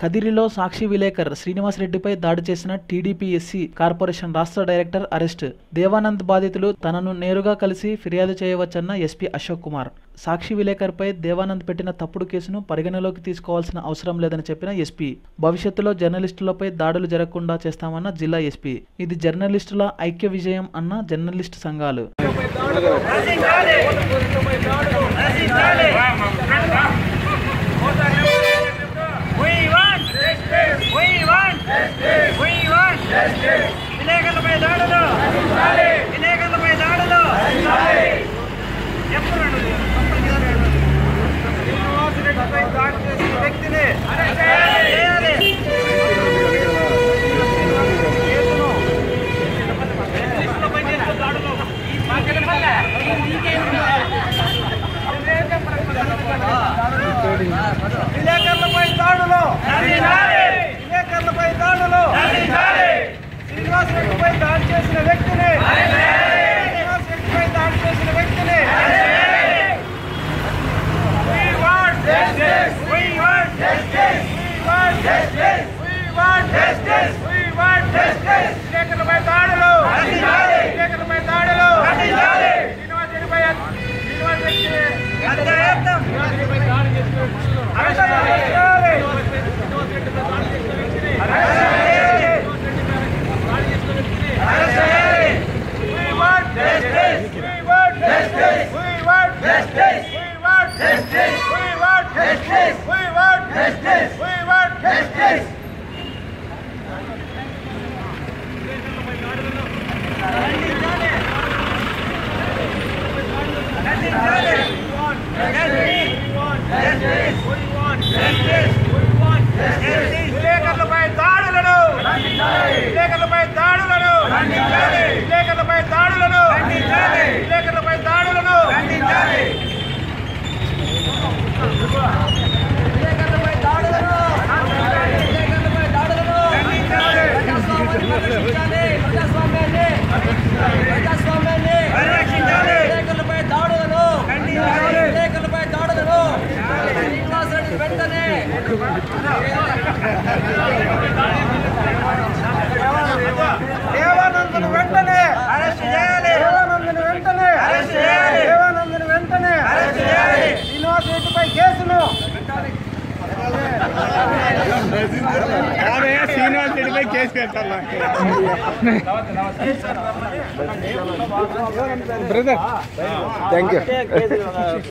కదిరిలో సాక్షి విలేకర్ శ్రీనివాసరెడ్డిపై దాడి చేసిన టీడీపీ ఎస్సీ కార్పొరేషన్ రాష్ట్ర డైరెక్టర్ అరెస్ట్ దేవానంద్ బాధితులు తనను నేరుగా కలిసి ఫిర్యాదు చేయవచ్చన్న ఎస్పీ అశోక్ కుమార్ సాక్షి విలేకర్పై దేవానంద్ పెట్టిన తప్పుడు కేసును పరిగణలోకి తీసుకోవాల్సిన అవసరం లేదని చెప్పిన ఎస్పీ భవిష్యత్తులో జర్నలిస్టులపై దాడులు జరగకుండా చేస్తామన్న జిల్లా ఎస్పీ ఇది జర్నలిస్టుల ఐక్య విజయం అన్న జర్నలిస్ట్ సంఘాలు We want justice. We want justice. We want justice. విలేకరులపై దాడులు విలేకరులపై దాడులు ఎప్పుడు శ్రీనివాసరెడ్డిపై దాడి చేసిన వ్యక్తిని చేయాలి. కేసును జర్నలిస్టులపై చేసిన దాడులు ఈ మాకెళ్ళమల్లా. విలేకరులపై దాడులు విలేకరులపై దాడులు శ్రీనివాసరెడ్డిపై దాడి చేసిన వ్యక్తిని శ్రీనివాసరెడ్డిపై దాడి చేసిన వ్యక్తిని We want justice. We want justice. We want justice. We want justice. We want justice. విలేకరులపై దాడులు విలేకరులపై దాడులు శ్రీనివాసరెడ్డిపై శ్రీనివాసరెడ్డి శ్రీనివాసరెడ్డిపై దాడి చేసిన విలేకరులపై దాడులను విలేకరులపై దాడులను విలేకరులపై దాడులను విలేకరులపై దాడులను విలేకరులపై దాడులను విలేకరులపై దాడులను ప్రజాస్వామ్యాన్ని ప్రజాస్వామ్యాన్ని విలేకరులపై దాడులను విలేకరులపై దాడులను శ్రీనివాసరెడ్డి వెంటనే దేవానందుని వెంటనే అరెస్ట్ చేయాలి దేవానందుని వెంటనే అరెస్ట్ చేయాలి దేవానందుని వెంటనే అరెస్ట్ చేయాలి శ్రీనివాస్ రెడ్డిపై కేసును శ్రీనివాస్ రెడ్డిపై కేసు పెట్టాలా బ్రదర్ థ్యాంక్ యూ